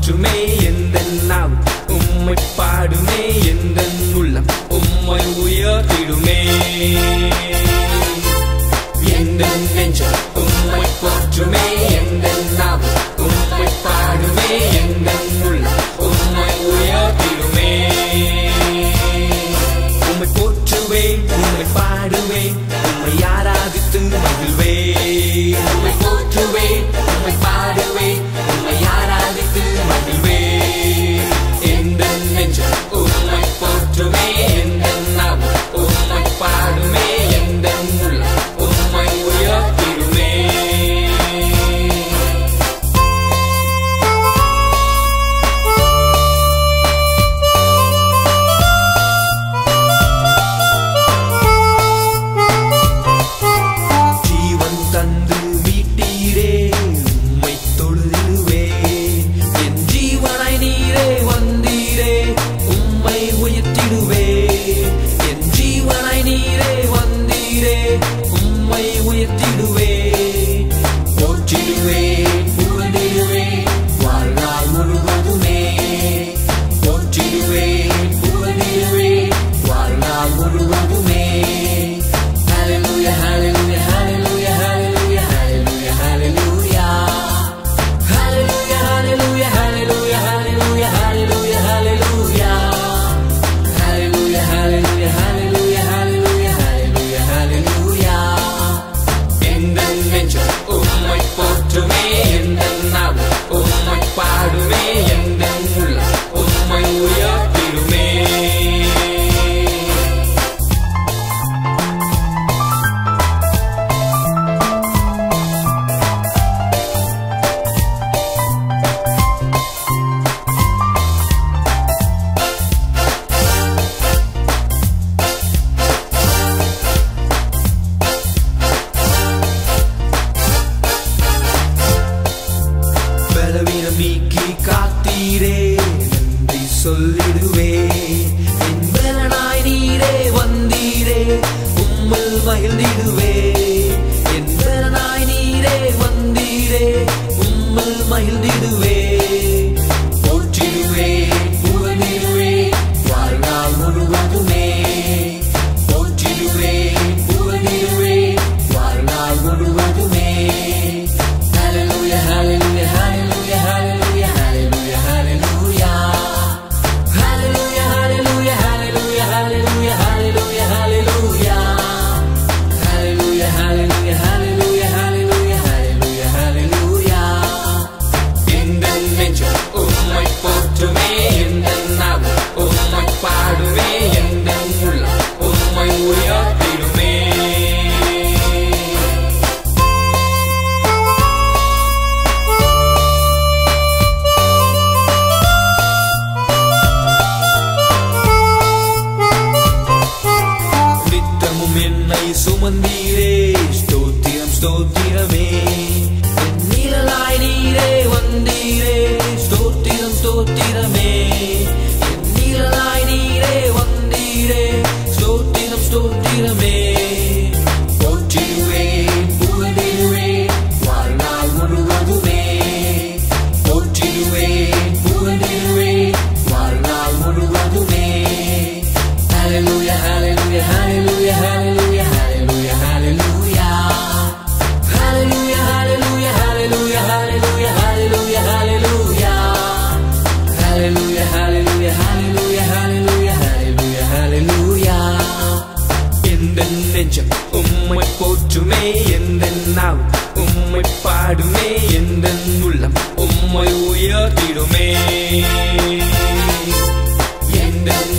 போற்றுமே எந்த நாள் உம்மை பாடுமே எந்த உள்ளம் உம்மை உயர்த்திடுமே எந்த நெஞ்சம் உம்மை போற்றுமே எந்த நாள் உம்மை பாடுமே எந்த உள்ளம் உம்மை உயர்த்திடுமே உம்மை போற்றுவேன் உம்மை பாடுவேன் உம்மை ஆராதித்து மகிழ்வேன் உம்மை போற்றுவேன் உம்மை பாடுவேன் உம்மை ஆராதித்து மகிழ்வேன் எந்த நெஞ்சம் உம்மை போற்றுமே எந்த நாள் உம்மை பாடுமே எந்த உள்ளம் உம்மை உயர்த்திடுமே ஜீவன் தந்து மீட்டீரே உம்மை தொழுதிடுவேன் என் ஜீவனை நீரே வந்தீரே உம்மை உயர்த்திடுவேன் என் ஜீவனை நீரே வந்தீரே உம்மை உயர்த்திடுவேன் போற்றிடுவேன் புகழிடுவேன் வாழ்நாள் முழுவதுமே போற்றிடுவேன் புகழிடுவேன் வாழ்நாள் முழுவதுமே Hallelujah, hallelujah, hallelujah, hallelujah, hallelujah, hallelujah. Hallelujah, hallelujah, hallelujah, hallelujah, hallelujah, hallelujah. Hallelujah, hallelujah, hallelujah, hallelujah, hallelujah, hallelujah. எந்த நெஞ்சம் உம்மை போற்றுமே எந்த நாள் உம்மை பாடுமே எந்த உள்ளம் உம்மை உயர்த்திடுமே பலவீனம் நீக்கி காத்தீரே நன்றி சொல்லிடுவே என் பலனாய் நீரே வந்தீரே உம்மல் மகிழ்ந்திடுவே என் பலனாய் நீரே வந்தீரே உம்மல் மகிழ்ந்திடுவே போற்றிடுவே புகழிடுவே வாழ்நாள் முழுவதுமே போற்றிடுவே புகழிடுவே வாழ்நாள் முழுவதுமே Hallelujah, hallelujah, hallelujah, hallelujah, hallelujah, hallelujah. Hallelujah, hallelujah, hallelujah, hallelujah, hallelujah, hallelujah. Hallelujah, hallelujah, hallelujah, hallelujah, hallelujah, hallelujah. எந்த நெஞ்சம் உம்மை போற்றுமே எந்த நாள் உம்மை பாடுமே எந்த உள்ளம் உம்மை உயர்த்திடுமே நித்தமும் என்னை சுமந்தீரே ஸ்தோத்திரம் ஸ்தோத்திரமே என் நிழலாய் நீரே வந்தீரே ஸ்தோத்திரம் ஸ்தோத்திரமே என் நிழலாய் நீரே வந்தீரே ஸ்தோத்திரம் ஸ்தோத்திரமே போற்றிடுவேன் புகழ்ந்திடுவேன் வாழ்நாள் முழுவதுமே போற்றிடுவேன் புகழ்ந்திடுவேன் வாழ்நாள் முழுவதுமே Hallelujah, hallelujah, hallelujah, hallelujah, hallelujah, hallelujah. Hallelujah, hallelujah, hallelujah, hallelujah, hallelujah, hallelujah. Hallelujah, hallelujah, hallelujah, hallelujah, hallelujah, hallelujah. எந்த நெஞ்சம் உம்மை போற்றுமே எந்த நாள் உம்மை பாடுமே எந்த உள்ளம் உம்மை உயர்த்திடுமே எந்த